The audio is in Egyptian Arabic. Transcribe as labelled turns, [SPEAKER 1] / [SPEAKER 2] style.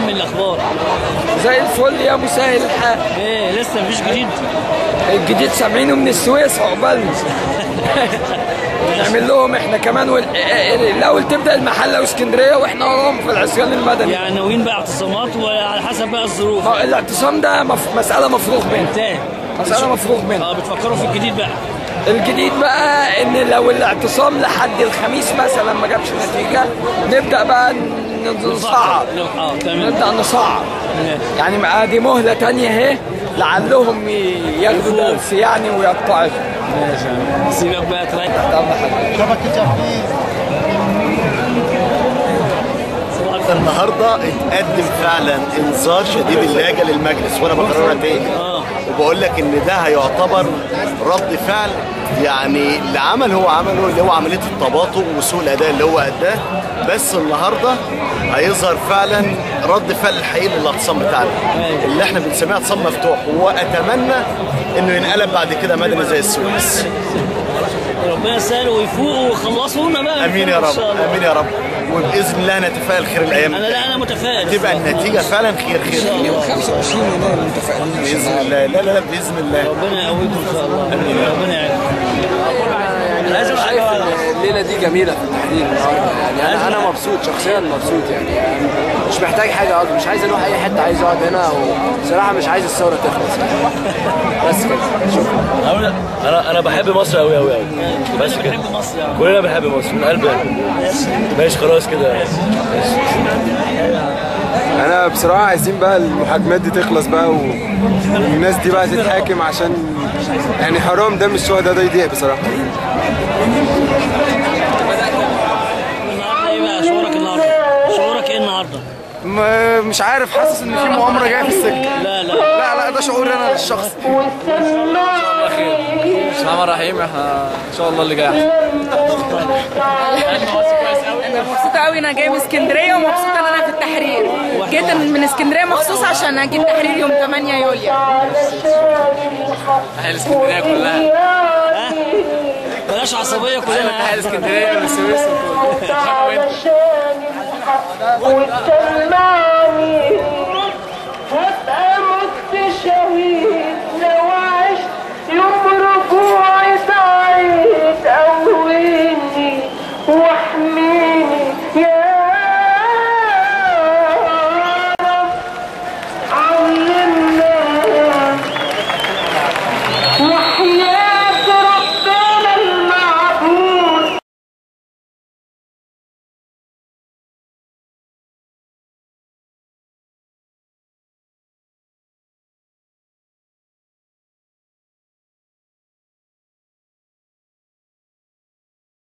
[SPEAKER 1] عم الاخبار
[SPEAKER 2] زي الفل يا مسهل الحال
[SPEAKER 1] ايه لسه مفيش جديد
[SPEAKER 2] الجديد سامعينه من السويس عقبالنا نعمل لهم احنا كمان وال... الاول تبدا المحله واسكندريه واحنا وراهم في العصيان المدني
[SPEAKER 1] يعني ناويين بقى اعتصامات وعلى حسب بقى الظروف
[SPEAKER 2] ما- الاعتصام ده مف... مساله مفروغ منها
[SPEAKER 1] انتهى
[SPEAKER 2] مساله مفروغ منها
[SPEAKER 1] اه بتفكروا في الجديد بقى
[SPEAKER 2] الجديد بقى ان لو الاعتصام لحد الخميس مثلا ما جابش نتيجه نبدا بقى ن- نصعد
[SPEAKER 1] اه تمام
[SPEAKER 2] نبدا نصعد
[SPEAKER 1] ماشي.
[SPEAKER 2] يعني بقى دي مهله تانية اهي لعلهم ي- ياخدوا
[SPEAKER 1] يفوقوا.
[SPEAKER 2] درس يعني ويتعظوا
[SPEAKER 1] ماشي سيبك بقى تريح
[SPEAKER 3] النهارده اتقدم فعلا انذار شديد اللهجه للمجلس وانا بكررها تاني
[SPEAKER 1] اه
[SPEAKER 3] وبقول لك ان ده هيعتبر رد فعل يعني اللي عمل هو عمله اللي هو عمليه التباطؤ وسوء الاداء اللي هو اداه بس النهارده هيظهر فعلا رد فعل الحقيقي للاعتصام بتاعنا اللي احنا بنسميه اعتصام مفتوح واتمنى انه ينقلب بعد كده مدني زي السويس
[SPEAKER 1] ربنا يسهل ويفوقوا ويخلصونا بقى
[SPEAKER 3] امين يا
[SPEAKER 1] إن
[SPEAKER 3] رب
[SPEAKER 1] شاء الله.
[SPEAKER 3] امين يا رب وباذن الله نتفائل خير الايام
[SPEAKER 1] انا لا انا متفائل
[SPEAKER 3] تبقى النتيجه فعلا خير خير خير
[SPEAKER 2] 25 يناير متفائلين
[SPEAKER 3] باذن الله لا لا لا باذن الله
[SPEAKER 1] ربنا يقويكم ان شاء الله ربنا يعينكم
[SPEAKER 4] انا عايز شايف إن الليله دي جميله في التحديد النهارده يعني انا انا مبسوط شخصيا مبسوط يعني, يعني مش محتاج حاجه اقعد مش عايز اروح اي حته عايز اقعد هنا وبصراحه مش عايز الثوره تخلص يعني. بس كده شكرا
[SPEAKER 5] انا انا انا بحب مصر قوي قوي قوي بس كده
[SPEAKER 1] بحب مصر يعني
[SPEAKER 5] كلنا بنحب مصر من قلب قلب ماشي خلاص كده
[SPEAKER 6] انا بصراحه عايزين بقى المحاكمات دي تخلص بقى و- والناس دي بقى تتحاكم عشان يعني حرام دم الشهداء ده يضيع بصراحه
[SPEAKER 1] النهارده ايه بقى شعورك النهارده شعورك ايه النهارده
[SPEAKER 6] ما- مش عارف حاسس ان في مؤامره جايه في السكه
[SPEAKER 1] لا لا
[SPEAKER 6] لا لا ده شعوري انا الشخصي
[SPEAKER 4] بسم الله الرحمن الرحيم احنا ان شاء الله اللي جاي
[SPEAKER 7] انا مبسوطه قوي انا جايه من اسكندريه ومبسوطه ان انا في التحرير جيت من اسكندريه مخصوص عشان اجي التحرير يوم 8 يوليو
[SPEAKER 4] اهل اسكندريه كلها
[SPEAKER 1] ها بلاش عصبيه كلنا
[SPEAKER 4] اهل اسكندريه والسويس
[SPEAKER 8] والسلمى